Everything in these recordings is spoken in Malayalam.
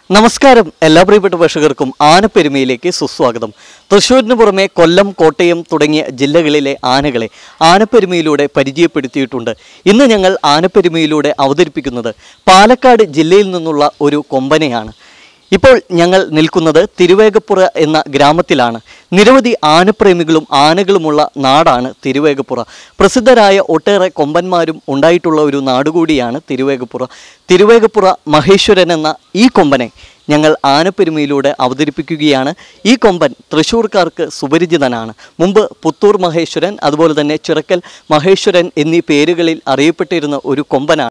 നമസ്കാരം എല്ലാ പ്രിയപ്പെട്ട പ്രേക്ഷകർക്കും ആനപ്പെരുമയിലേക്ക് സുസ്വാഗതം തൃശ്ശൂരിന് പുറമെ കൊല്ലം കോട്ടയം തുടങ്ങിയ ജില്ലകളിലെ ആനകളെ ആനപ്പെരുമയിലൂടെ പരിചയപ്പെടുത്തിയിട്ടുണ്ട് ഇന്ന് ഞങ്ങൾ ആനപ്പെരുമയിലൂടെ അവതരിപ്പിക്കുന്നത് പാലക്കാട് ജില്ലയിൽ നിന്നുള്ള ഒരു കൊമ്പനെയാണ് ഇപ്പോൾ ഞങ്ങൾ നിൽക്കുന്നത് തിരുവേഗപ്പുറ എന്ന ഗ്രാമത്തിലാണ് നിരവധി ആനപ്രേമികളും ആനകളുമുള്ള നാടാണ് തിരുവേഗപ്പുറ പ്രസിദ്ധരായ ഒട്ടേറെ കൊമ്പന്മാരും ഉണ്ടായിട്ടുള്ള ഒരു നാടുകൂടിയാണ് തിരുവേഗപ്പുറ തിരുവേഗപ്പുറ മഹേശ്വരൻ എന്ന ഈ കൊമ്പനെ ഞങ്ങൾ ആനപ്പെരുമയിലൂടെ അവതരിപ്പിക്കുകയാണ് ഈ കൊമ്പൻ തൃശ്ശൂർക്കാർക്ക് സുപരിചിതനാണ് മുമ്പ് പുത്തൂർ മഹേശ്വരൻ അതുപോലെ തന്നെ ചിറക്കൽ മഹേശ്വരൻ എന്നീ പേരുകളിൽ അറിയപ്പെട്ടിരുന്ന ഒരു കൊമ്പനാണ്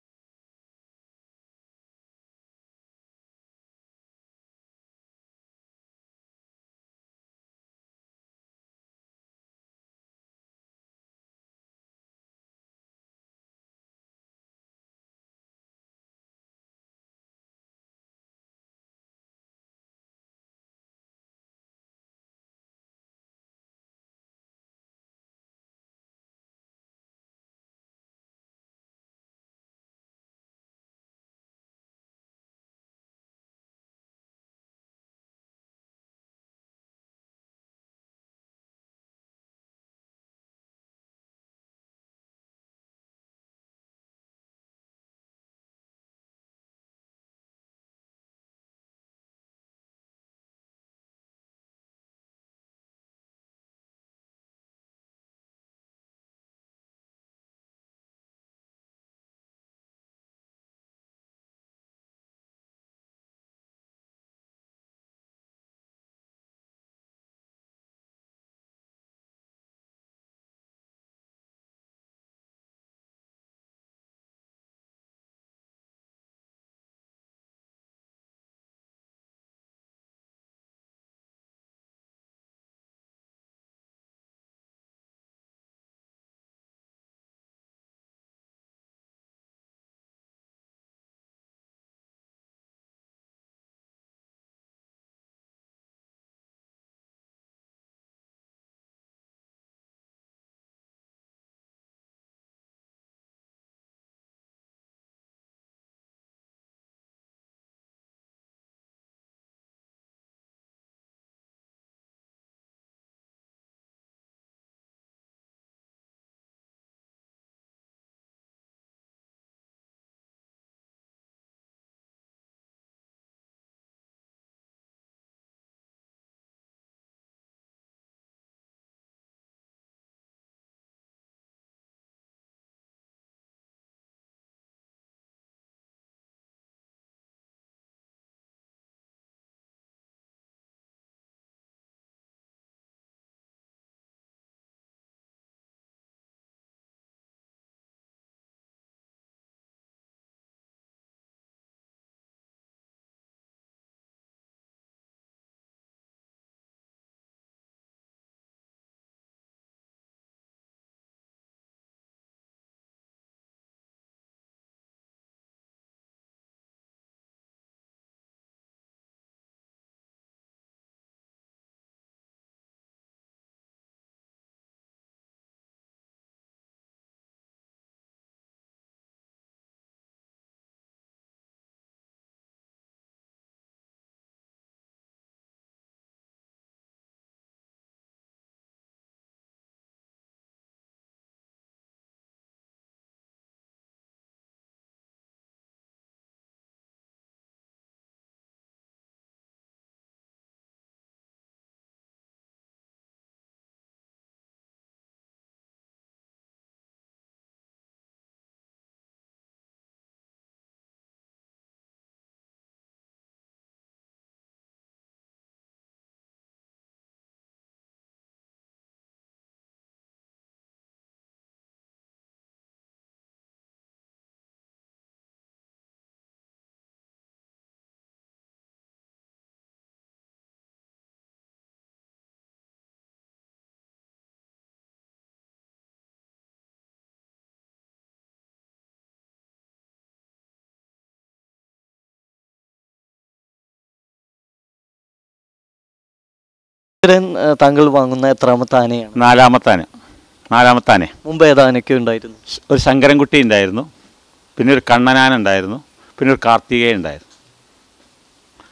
മഹേശ്വരൻ ആ, താങ്കൾ വാങ്ങുന്ന എത്രാമത്തെ ആനയാണ് നാലാമത്താന് നാലാമത്താനെ മുമ്പ് ഏത് ആനയൊക്കെ ഉണ്ടായിരുന്നു ഒരു ശങ്കരൻകുട്ടി ഉണ്ടായിരുന്നു പിന്നെ ഒരു കണ്ണനാൻ ഉണ്ടായിരുന്നു പിന്നെ ഒരു കാർത്തികേയൻ ഉണ്ടായിരുന്നു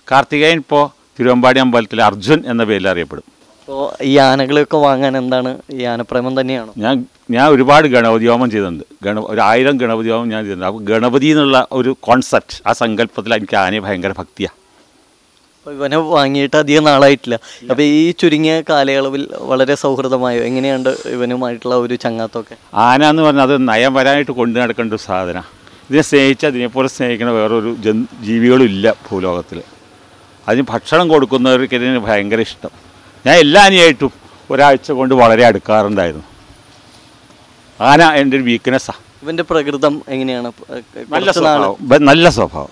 കാർത്തികേയൻ ഇപ്പോൾ തിരുവമ്പാടി അമ്പലത്തിൽ അർജുൻ എന്ന പേരിൽ അറിയപ്പെടും അപ്പോൾ ഈ ആനകളെയൊക്കെ വാങ്ങാൻ എന്താണ് ഈ ആനപ്രേമം തന്നെയാണോ ഞാൻ ഞാൻ ഒരുപാട് ഗണപതി ഹോമം ചെയ്തിട്ടുണ്ട് ഗണ ഒരു ആയിരം ഗണപതി ഹോമം ഞാൻ ചെയ്തിട്ടുണ്ട് അപ്പോൾ ഗണപതി എന്നുള്ള ഒരു കോൺസെപ്റ്റ് ആ സങ്കല്പത്തിൽ എനിക്ക് ആനയെ ഭയങ്കര ഭക്തിയാണ് അപ്പോൾ ഇവനെ വാങ്ങിയിട്ട് അധികം നാളായിട്ടില്ല അപ്പോൾ ഈ ചുരുങ്ങിയ കാലയളവിൽ വളരെ സൗഹൃദമായോ എങ്ങനെയുണ്ട് ഇവനുമായിട്ടുള്ള ഒരു ചങ്ങാത്തമൊക്കെ ആന എന്ന് പറഞ്ഞാൽ അത് നയംവരായിട്ട് കൊണ്ടു നടക്കേണ്ട ഒരു സാധനം ഇതിനെ സ്നേഹിച്ച് അതിനെപ്പോലെ സ്നേഹിക്കുന്ന വേറൊരു ജൻ ജീവികളും ഇല്ല ഭൂലോകത്തിൽ അതിന് ഭക്ഷണം കൊടുക്കുന്നവർക്ക് ഇതിന് ഭയങ്കര ഇഷ്ടം ഞാൻ എല്ലാ ആനയായിട്ടും ഒരാഴ്ച കൊണ്ട് വളരെ അടുക്കാറുണ്ടായിരുന്നു ആന എൻ്റെ ഒരു വീക്ക്നെസ്സാണ് ഇവന്റെ പ്രകൃതം എങ്ങനെയാണ് നല്ല കുറച്ച് നാള് സ്വഭാവം ബ- നല്ല സ്വഭാവം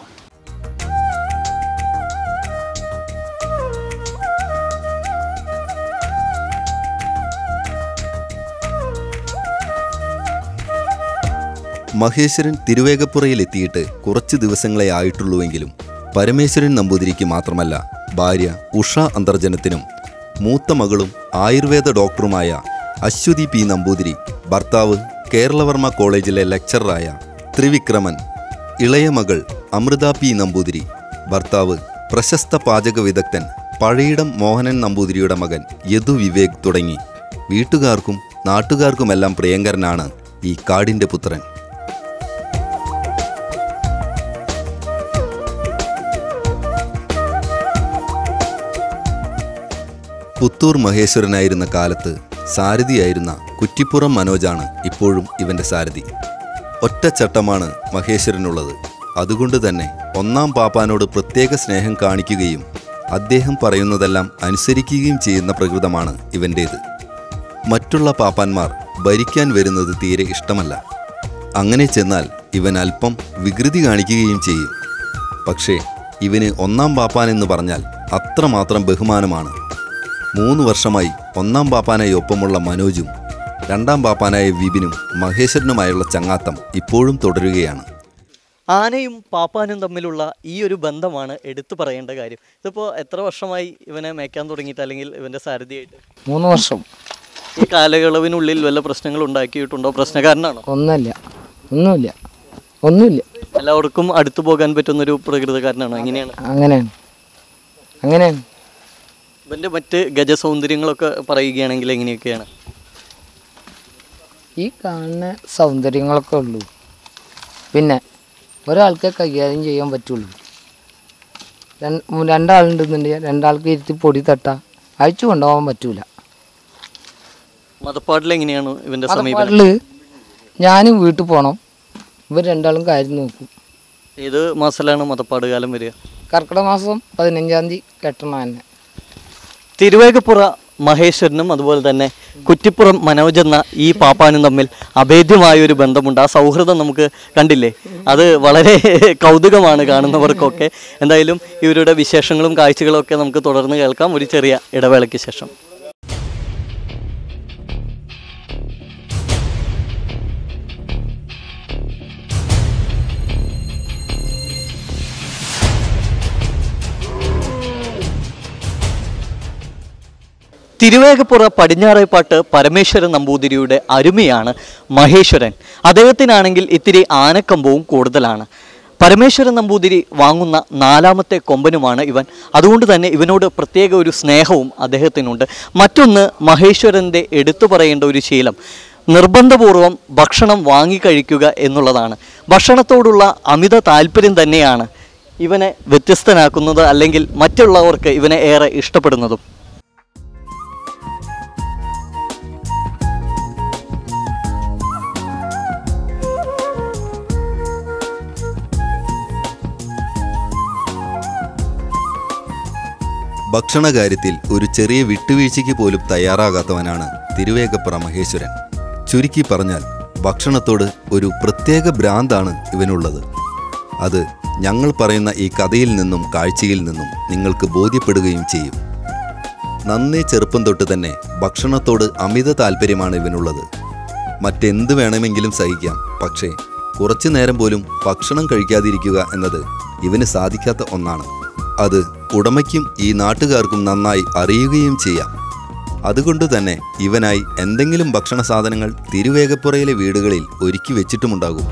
മഹേശ്വരൻ തിരുവേഗപ്പുറയിലെത്തിയിട്ട് കുറച്ച് ദിവസങ്ങളെ ആയിട്ടുള്ളൂവെങ്കിലും പരമേശ്വരൻ നമ്പൂതിരിക്ക് മാത്രമല്ല ഭാര്യ ഉഷ അന്തർജനത്തിനും മൂത്ത മകളും ആയുർവേദ ഡോക്ടറുമായ അശ്വതി പി നമ്പൂതിരി ഭർത്താവ് കേരളവർമ്മ കോളേജിലെ ലെക്ചററായ ത്രിവിക്രമൻ ഇളയ മകൾ അമൃത പി നമ്പൂതിരി ഭർത്താവ് പ്രശസ്ത പാചക വിദഗ്ധൻ പഴയിടം മോഹനൻ നമ്പൂതിരിയുടെ മകൻ യദു വിവേക് തുടങ്ങി വീട്ടുകാർക്കും നാട്ടുകാർക്കുമെല്ലാം പ്രിയങ്കരനാണ് ഈ കാടിൻ്റെ പുത്രൻ പുത്തൂർ മഹേശ്വരനായിരുന്ന കാലത്ത് സാരഥിയായിരുന്ന കുറ്റിപ്പുറം മനോജാണ് ഇപ്പോഴും ഇവന്റെ സാരഥി ഒറ്റച്ചട്ടമാണ് മഹേശ്വരനുള്ളത് അതുകൊണ്ട് തന്നെ ഒന്നാം പാപ്പാനോട് പ്രത്യേക സ്നേഹം കാണിക്കുകയും അദ്ദേഹം പറയുന്നതെല്ലാം അനുസരിക്കുകയും ചെയ്യുന്ന പ്രകൃതമാണ് ഇവൻ്റേത് മറ്റുള്ള പാപ്പാന്മാർ ഭരിക്കാൻ വരുന്നത് തീരെ ഇഷ്ടമല്ല അങ്ങനെ ചെന്നാൽ ഇവൻ അല്പം വികൃതി കാണിക്കുകയും ചെയ്യും പക്ഷേ ഇവന് ഒന്നാം പാപ്പാൻ എന്ന് പറഞ്ഞാൽ അത്രമാത്രം ബഹുമാനമാണ് മൂന്ന് വർഷമായി ഒന്നാം പാപ്പാനായി ഒപ്പമുള്ള മനോജും രണ്ടാം പാപ്പാനായ വിപിനും മഹേശ്വരനുമായുള്ള ചങ്ങാത്തം ഇപ്പോഴും തുടരുകയാണ് ആനയും പാപ്പാനും തമ്മിലുള്ള ഈ ഒരു ബന്ധമാണ് എടുത്തു പറയേണ്ട കാര്യം ഇതിപ്പോൾ എത്ര വർഷമായി ഇവനെ മേയ്ക്കാൻ തുടങ്ങിയിട്ട് അല്ലെങ്കിൽ ഇവന്റെ സാരഥിയായിട്ട് മൂന്ന് വർഷം ഈ കാലയളവിനുള്ളിൽ വല്ല പ്രശ്നങ്ങൾ ഉണ്ടാക്കിയിട്ടുണ്ടോ പ്രശ്നക്കാരനാണോ ഒന്നുമില്ല ഒന്നുമില്ല ഒന്നുമില്ല എല്ലാവർക്കും അടുത്തു പോകാൻ പറ്റുന്നൊരു പ്രകൃതക്കാരനാണോ എങ്ങനെയാണ് അങ്ങനെയാണ് അങ്ങനെയാണ് ഇവന്റെ മറ്റ് ഗജസൗന്ദര്യങ്ങളൊക്കെ പറയുകയാണെങ്കിൽ എങ്ങനെയൊക്കെയാണ് ഈ കാണുന്ന സൗന്ദര്യങ്ങളൊക്കെ ഉള്ളൂ പിന്നെ ഒരാൾക്കേ കൈകാര്യം ചെയ്യാൻ പറ്റുള്ളൂ രണ്ട് മൂ- രണ്ടാളുണ്ടെന്നുണ്ടെങ്കിൽ രണ്ടാൾക്ക് ഇരുത്തി പൊടി തട്ട അയച്ചു കൊണ്ടുപോകാൻ പറ്റൂല മതപ്പാടിൽ എങ്ങനെയാണ് ഇവന്റെ സമീപനം അതുപാടില് ഞാനും വീട്ടിൽ പോകണം ഇവർ രണ്ടാളും കാര്യം നോക്കും ഏത് മാസത്തിലാണ് മതപ്പാട് കാലം വരിക കർക്കിടക മാസം പതിനഞ്ചാം തീയതി കെട്ടണം തന്നെ തിരുവേഗപ്പുറ മഹേശ്വരനും അതുപോലെ തന്നെ കുറ്റിപ്പുറം മനോജ് എന്ന ഈ പാപ്പാനും തമ്മിൽ അഭേദ്യമായ ഒരു ബന്ധമുണ്ട് ആ സൗഹൃദം നമുക്ക് കണ്ടില്ലേ അത് വളരെ കൗതുകമാണ് കാണുന്നവർക്കൊക്കെ എന്തായാലും ഇവരുടെ വിശേഷങ്ങളും കാഴ്ചകളും ഒക്കെ നമുക്ക് തുടർന്ന് കേൾക്കാം ഒരു ചെറിയ ഇടവേളയ്ക്ക് ശേഷം തിരുവേഗപ്പുറ പടിഞ്ഞാറേപ്പാട്ട് പരമേശ്വരൻ നമ്പൂതിരിയുടെ അരുമയാണ് മഹേശ്വരൻ അദ്ദേഹത്തിനാണെങ്കിൽ ഇത്തിരി ആനക്കമ്പവും കൂടുതലാണ് പരമേശ്വരൻ നമ്പൂതിരി വാങ്ങുന്ന നാലാമത്തെ കൊമ്പനുമാണ് ഇവൻ അതുകൊണ്ട് തന്നെ ഇവനോട് പ്രത്യേക ഒരു സ്നേഹവും അദ്ദേഹത്തിനുണ്ട് മറ്റൊന്ന് മഹേശ്വരൻ്റെ എടുത്തു പറയേണ്ട ഒരു ശീലം നിർബന്ധപൂർവം ഭക്ഷണം വാങ്ങിക്കഴിക്കുക എന്നുള്ളതാണ് ഭക്ഷണത്തോടുള്ള അമിത താല്പര്യം തന്നെയാണ് ഇവനെ വ്യത്യസ്തനാക്കുന്നത് അല്ലെങ്കിൽ മറ്റുള്ളവർക്ക് ഇവനെ ഏറെ ഇഷ്ടപ്പെടുന്നതും ഭക്ഷണകാര്യത്തിൽ ഒരു ചെറിയ വിട്ടുവീഴ്ചയ്ക്ക് പോലും തയ്യാറാകാത്തവനാണ് തിരുവേഗപ്പുറ മഹേശ്വരൻ ചുരുക്കി പറഞ്ഞാൽ ഭക്ഷണത്തോട് ഒരു പ്രത്യേക ഭ്രാന്താണ് ഇവനുള്ളത് അത് ഞങ്ങൾ പറയുന്ന ഈ കഥയിൽ നിന്നും കാഴ്ചയിൽ നിന്നും നിങ്ങൾക്ക് ബോധ്യപ്പെടുകയും ചെയ്യും നന്നേ ചെറുപ്പം തൊട്ട് തന്നെ ഭക്ഷണത്തോട് അമിത താല്പര്യമാണ് ഇവനുള്ളത് മറ്റെന്ത് വേണമെങ്കിലും സഹിക്കാം പക്ഷേ കുറച്ചു നേരം പോലും ഭക്ഷണം കഴിക്കാതിരിക്കുക എന്നത് ഇവന് സാധിക്കാത്ത ഒന്നാണ് അത് ഉടമയ്ക്കും ഈ നാട്ടുകാർക്കും നന്നായി അറിയുകയും ചെയ്യാം അതുകൊണ്ട് തന്നെ ഇവനായി എന്തെങ്കിലും ഭക്ഷണ സാധനങ്ങൾ തിരുവേഗപ്പുറയിലെ വീടുകളിൽ ഒരുക്കി വെച്ചിട്ടുമുണ്ടാകും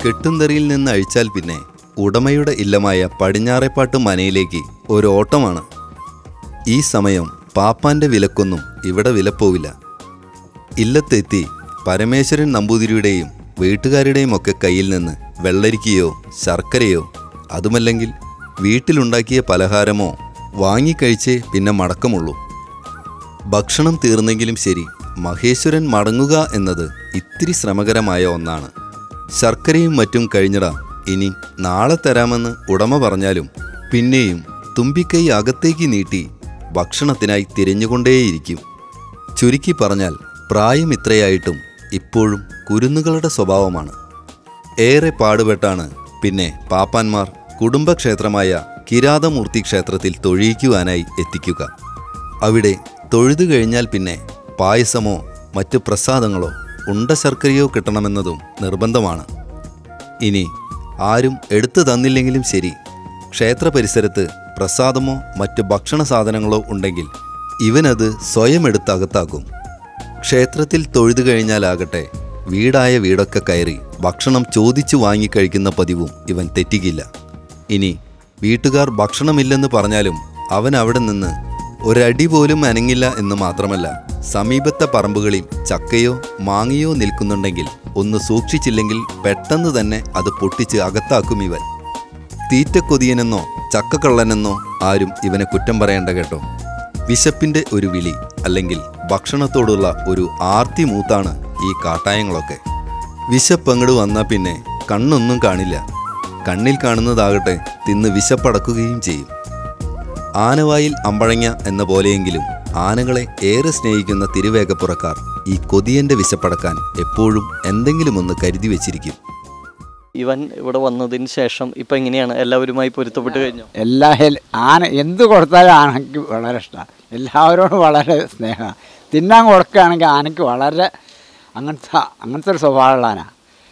കെട്ടുന്തറിയിൽ നിന്ന് അഴിച്ചാൽ പിന്നെ ഉടമയുടെ ഇല്ലമായ പടിഞ്ഞാറേപ്പാട്ട് മനയിലേക്ക് ഒരു ഓട്ടമാണ് ഈ സമയം പാപ്പാന്റെ വിലക്കൊന്നും ഇവിടെ വിലപ്പോവില്ല ഇല്ലത്തെത്തി പരമേശ്വരൻ നമ്പൂതിരിയുടെയും വീട്ടുകാരുടെയും ഒക്കെ കയ്യിൽ നിന്ന് വെള്ളരിക്കയോ ശർക്കരയോ അതുമല്ലെങ്കിൽ വീട്ടിലുണ്ടാക്കിയ പലഹാരമോ വാങ്ങിക്കഴിച്ചേ പിന്നെ മടക്കമുള്ളൂ ഭക്ഷണം തീർന്നെങ്കിലും ശരി മഹേശ്വരൻ മടങ്ങുക എന്നത് ഇത്തിരി ശ്രമകരമായ ഒന്നാണ് ശർക്കരയും മറ്റും കഴിഞ്ഞടാ ഇനി നാളെ തരാമെന്ന് ഉടമ പറഞ്ഞാലും പിന്നെയും തുമ്പിക്കൈ അകത്തേക്ക് നീട്ടി ഭക്ഷണത്തിനായി തിരഞ്ഞുകൊണ്ടേയിരിക്കും ചുരുക്കി പറഞ്ഞാൽ പ്രായം ഇത്രയായിട്ടും ഇപ്പോഴും കുരുന്നുകളുടെ സ്വഭാവമാണ് ഏറെ പാടുപെട്ടാണ് പിന്നെ പാപ്പാന്മാർ കുടുംബക്ഷേത്രമായ കിരാതമൂർത്തി ക്ഷേത്രത്തിൽ തൊഴിയിക്കുവാനായി എത്തിക്കുക അവിടെ തൊഴുതു കഴിഞ്ഞാൽ പിന്നെ പായസമോ മറ്റു പ്രസാദങ്ങളോ ഉണ്ട ശർക്കരയോ കിട്ടണമെന്നതും നിർബന്ധമാണ് ഇനി ആരും എടുത്തു തന്നില്ലെങ്കിലും ശരി ക്ഷേത്ര പരിസരത്ത് പ്രസാദമോ മറ്റു ഭക്ഷണ സാധനങ്ങളോ ഉണ്ടെങ്കിൽ ഇവനത് സ്വയം എടുത്ത് അകത്താക്കും ക്ഷേത്രത്തിൽ തൊഴുതു കഴിഞ്ഞാലാകട്ടെ വീടായ വീടൊക്കെ കയറി ഭക്ഷണം ചോദിച്ചു വാങ്ങിക്കഴിക്കുന്ന പതിവും ഇവൻ തെറ്റിക്കില്ല ഇനി വീട്ടുകാർ ഭക്ഷണമില്ലെന്ന് പറഞ്ഞാലും അവൻ അവിടെ നിന്ന് ഒരടി പോലും അനങ്ങില്ല എന്ന് മാത്രമല്ല സമീപത്തെ പറമ്പുകളിൽ ചക്കയോ മാങ്ങയോ നിൽക്കുന്നുണ്ടെങ്കിൽ ഒന്ന് സൂക്ഷിച്ചില്ലെങ്കിൽ പെട്ടെന്ന് തന്നെ അത് പൊട്ടിച്ച് അകത്താക്കും ഇവൻ തീറ്റക്കൊതിയനെന്നോ ചക്കക്കള്ളനെന്നോ ആരും ഇവനെ കുറ്റം പറയേണ്ട കേട്ടോ വിശപ്പിന്റെ ഒരു വിളി അല്ലെങ്കിൽ ഭക്ഷണത്തോടുള്ള ഒരു ആർത്തി മൂത്താണ് ഈ കാട്ടായങ്ങളൊക്കെ വിശപ്പങ്ങട് വന്നാൽ പിന്നെ കണ്ണൊന്നും കാണില്ല കണ്ണിൽ കാണുന്നതാകട്ടെ തിന്ന് വിശപ്പടക്കുകയും ചെയ്യും ആനവായിൽ അമ്പഴങ്ങ എന്ന പോലെയെങ്കിലും ആനകളെ ഏറെ സ്നേഹിക്കുന്ന തിരുവേഗപ്പുറക്കാർ ഈ കൊതിയന്റെ വിശപ്പടക്കാൻ എപ്പോഴും എന്തെങ്കിലും ഒന്ന് കരുതി വെച്ചിരിക്കും ഇവൻ ഇവിടെ വന്നതിന് ശേഷം ഇപ്പം എങ്ങനെയാണ് എല്ലാവരുമായി പൊരുത്തപ്പെട്ട് കഴിഞ്ഞോ എല്ലാ ഹെൽ ആന എന്ത് കൊടുത്താലും ആനയ്ക്ക് വളരെ ഇഷ്ടമാണ് എല്ലാവരോടും വളരെ സ്നേഹമാണ് തിന്നാൻ കൊടുക്കുകയാണെങ്കിൽ ആനയ്ക്ക് വളരെ അങ്ങനത്തെ അങ്ങനത്തെ ഒരു സ്വഭാവമുള്ള ആന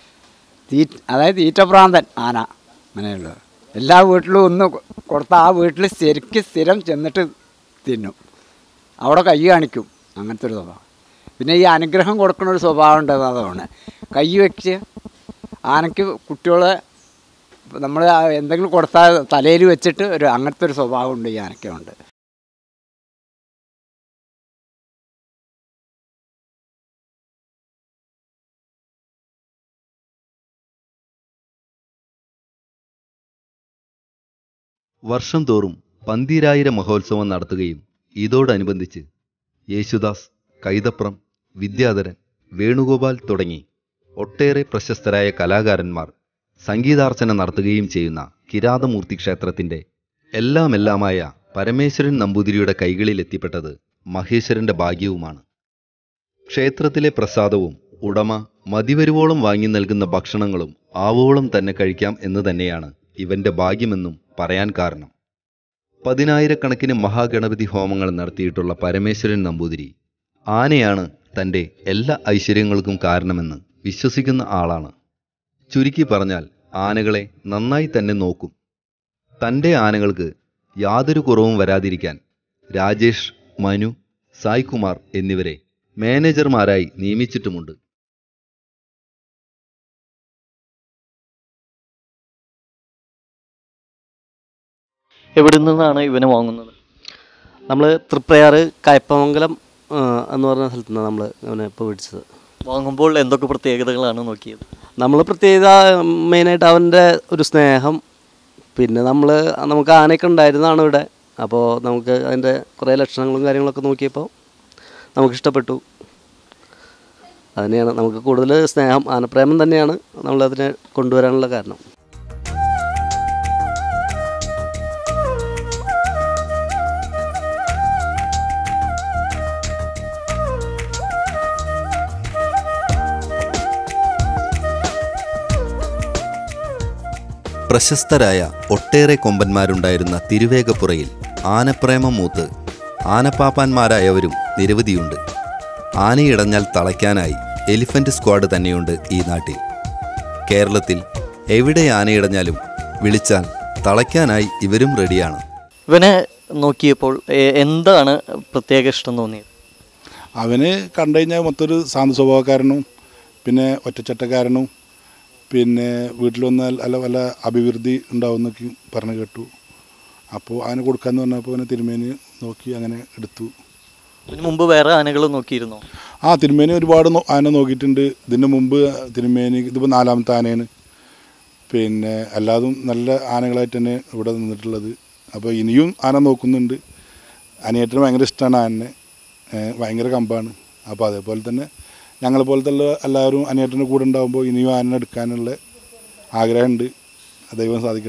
തീ അതായത് തീറ്റപ്രാന്തൻ ആന അങ്ങനെയുള്ളത് എല്ലാ വീട്ടിലും ഒന്ന് കൊടുത്താൽ ആ വീട്ടിൽ ശരിക്കും സ്ഥിരം ചെന്നിട്ട് തിന്നും അവിടെ കൈ കാണിക്കും അങ്ങനത്തെ ഒരു സ്വഭാവം പിന്നെ ഈ അനുഗ്രഹം കൊടുക്കുന്ന ഒരു സ്വഭാവം ഉണ്ട് അതാണ് കൈ വെച്ച് ആനയ്ക്ക് കുട്ടികളെ നമ്മൾ എന്തെങ്കിലും കൊടുത്താൽ തലയിൽ വെച്ചിട്ട് ഒരു അങ്ങനത്തെ ഒരു സ്വഭാവം ഉണ്ട് ഈ ആനയ്ക്കുണ്ട് വർഷം തോറും പന്തീരായിര മഹോത്സവം നടത്തുകയും ഇതോടനുബന്ധിച്ച് യേശുദാസ് കൈതപ്രം വിദ്യാധരൻ വേണുഗോപാൽ തുടങ്ങി ഒട്ടേറെ പ്രശസ്തരായ കലാകാരന്മാർ സംഗീതാർച്ചന നടത്തുകയും ചെയ്യുന്ന കിരാതമൂർത്തി ക്ഷേത്രത്തിന്റെ എല്ലാമെല്ലാമായ പരമേശ്വരൻ നമ്പൂതിരിയുടെ കൈകളിൽ എത്തിപ്പെട്ടത് മഹേശ്വരന്റെ ഭാഗ്യവുമാണ് ക്ഷേത്രത്തിലെ പ്രസാദവും ഉടമ മതിവരുവോളം വാങ്ങി നൽകുന്ന ഭക്ഷണങ്ങളും ആവോളം തന്നെ കഴിക്കാം എന്ന് തന്നെയാണ് ഇവന്റെ ഭാഗ്യമെന്നും പറയാൻ കാരണം പതിനായിരക്കണക്കിന് മഹാഗണപതി ഹോമങ്ങൾ നടത്തിയിട്ടുള്ള പരമേശ്വരൻ നമ്പൂതിരി ആനയാണ് തൻ്റെ എല്ലാ ഐശ്വര്യങ്ങൾക്കും കാരണമെന്ന് വിശ്വസിക്കുന്ന ആളാണ് ചുരുക്കി പറഞ്ഞാൽ ആനകളെ നന്നായി തന്നെ നോക്കും തൻ്റെ ആനകൾക്ക് യാതൊരു കുറവും വരാതിരിക്കാൻ രാജേഷ് മനു സായ്കുമാർ എന്നിവരെ മാനേജർമാരായി നിയമിച്ചിട്ടുമുണ്ട് എവിടെ നിന്നാണ് ഇവനെ വാങ്ങുന്നത് നമ്മൾ തൃപ്രയാറ് കയ്പമംഗലം ആ, എന്ന് പറഞ്ഞ സ്ഥലത്തു നിന്നാണ് നമ്മൾ അവനെ ഇപ്പോൾ മേടിച്ചത് വാങ്ങുമ്പോൾ എന്തൊക്കെ പ്രത്യേകതകളാണ് നോക്കിയത് നമ്മൾ പ്രത്യേകത മെയിനായിട്ട് അവൻ്റെ ഒരു സ്നേഹം പിന്നെ നമ്മൾ നമുക്ക് ആനയൊക്കെ ഉണ്ടായിരുന്നതാണ് ഇവിടെ അപ്പോൾ നമുക്ക് അതിൻ്റെ കുറേ ലക്ഷണങ്ങളും കാര്യങ്ങളൊക്കെ നോക്കിയപ്പോൾ നമുക്ക് ഇഷ്ടപ്പെട്ടു അതിനെയാണ് നമുക്ക് കൂടുതൽ സ്നേഹം ആനപ്രേമം തന്നെയാണ് നമ്മളതിനെ കൊണ്ടുവരാനുള്ള കാരണം പ്രശസ്തരായ ഒട്ടേറെ കൊമ്പന്മാരുണ്ടായിരുന്ന തിരുവേഗപ്പുറയിൽ ആനപ്രേമം മൂത്ത് ആനപ്പാപ്പാന്മാരായവരും നിരവധിയുണ്ട് ആനയിടഞ്ഞാൽ തളയ്ക്കാനായി എലിഫന്റ് സ്ക്വാഡ് തന്നെയുണ്ട് ഈ നാട്ടിൽ കേരളത്തിൽ എവിടെ ആനയിടഞ്ഞാലും വിളിച്ചാൽ തളയ്ക്കാനായി ഇവരും റെഡിയാണ് ഇവനെ നോക്കിയപ്പോൾ എ- എന്താണ് പ്രത്യേക ഇഷ്ടം തോന്നിയത് അവന് കണ്ടു കഴിഞ്ഞാൽ മൊത്തം ഒരു ശാന്ത സ്വഭാവക്കാരനും പിന്നെ ഒറ്റച്ചട്ടക്കാരനും പിന്നെ വീട്ടിൽ വന്നാൽ അല്ല വല്ല അഭിവൃദ്ധി ഉണ്ടാവുമെന്നൊക്കെ പറഞ്ഞു കേട്ടു അപ്പോൾ ആന കൊടുക്കാമെന്ന് പറഞ്ഞപ്പോൾ അങ്ങനെ തിരുമേനി നോക്കി അങ്ങനെ എടുത്തു ഇതിനു മുമ്പ് വേറെ ആനകൾ നോക്കിയിരുന്നോ ആ തിരുമേനി ഒരുപാട് നോ- ആന നോക്കിയിട്ടുണ്ട് ഇതിന് മുമ്പ് തിരുമേനി ഇതിപ്പോൾ നാലാമത്തെ ആനയാണ് പിന്നെ എല്ലാതും നല്ല ആനകളായിട്ട് തന്നെ ഇവിടെ നിന്നിട്ടുള്ളത് അപ്പോൾ ഇനിയും ആന നോക്കുന്നുണ്ട് അനിയേട്ടന് ഭയങ്കര ഇഷ്ടമാണ് ആനനെ ഏഹ് ഭയങ്കര കമ്പാണ് അപ്പോൾ അതേപോലെ തന്നെ ഞങ്ങളെ പോലത്തെ ഉള്ള എല്ലാവരും അനിയേട്ടൻ്റെ കൂടെ ഉണ്ടാകുമ്പോൾ ഇനിയും ആനനെ എടുക്കാനുള്ള ആഗ്രഹമുണ്ട് ദൈവം സാധിക്കട്ടെ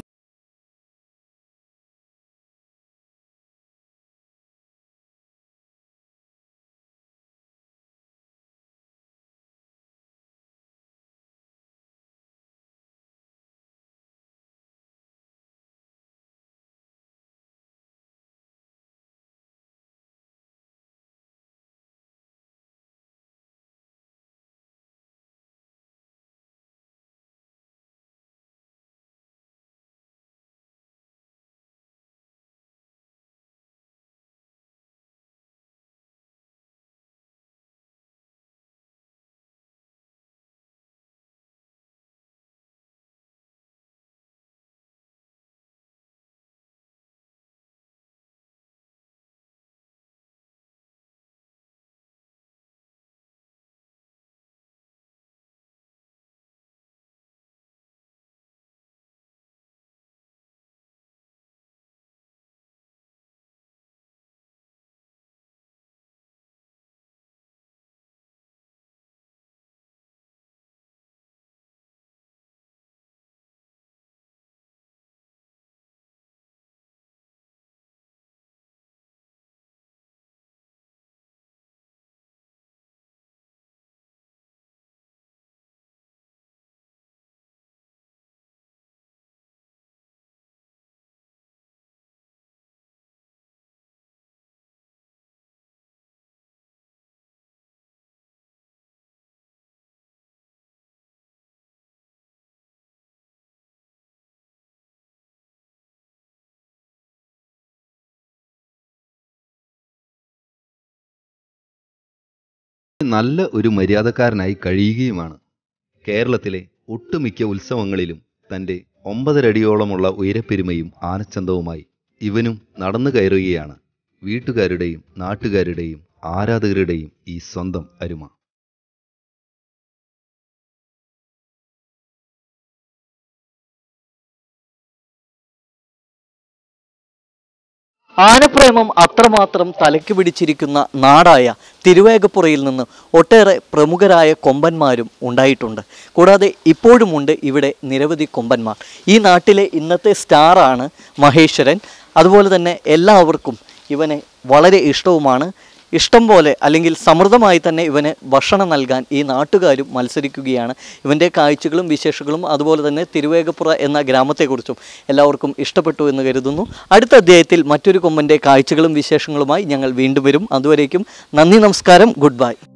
നല്ല ഒരു മര്യാദക്കാരനായി കഴിയുകയുമാണ് കേരളത്തിലെ ഒട്ടുമിക്ക ഉത്സവങ്ങളിലും തൻ്റെ ഒമ്പതരടിയോളമുള്ള ഉയരപ്പെരുമയും ആനച്ചന്തവുമായി ഇവനും നടന്നു കയറുകയാണ് വീട്ടുകാരുടെയും നാട്ടുകാരുടെയും ആരാധകരുടെയും ഈ സ്വന്തം അരുമ ആനപ്രേമം അത്രമാത്രം തലയ്ക്ക് പിടിച്ചിരിക്കുന്ന നാടായ തിരുവേഗപ്പുറയിൽ നിന്ന് ഒട്ടേറെ പ്രമുഖരായ കൊമ്പന്മാരും ഉണ്ടായിട്ടുണ്ട് കൂടാതെ ഇപ്പോഴുമുണ്ട് ഇവിടെ നിരവധി കൊമ്പന്മാർ ഈ നാട്ടിലെ ഇന്നത്തെ സ്റ്റാറാണ് മഹേശ്വരൻ അതുപോലെ തന്നെ എല്ലാവർക്കും ഇവനെ വളരെ ഇഷ്ടവുമാണ് ഇഷ്ടം പോലെ അല്ലെങ്കിൽ സമൃദ്ധമായി തന്നെ ഇവന് ഭക്ഷണം നൽകാൻ ഈ നാട്ടുകാരും മത്സരിക്കുകയാണ് ഇവൻ്റെ കാഴ്ചകളും വിശേഷങ്ങളും അതുപോലെ തന്നെ തിരുവേഗപ്പുറ എന്ന ഗ്രാമത്തെക്കുറിച്ചും എല്ലാവർക്കും ഇഷ്ടപ്പെട്ടു എന്ന് കരുതുന്നു അടുത്ത അധ്യായത്തിൽ മറ്റൊരു കൊമ്പൻ്റെ കാഴ്ചകളും വിശേഷങ്ങളുമായി ഞങ്ങൾ വീണ്ടും വരും അതുവരേക്കും നന്ദി നമസ്കാരം ഗുഡ് ബൈ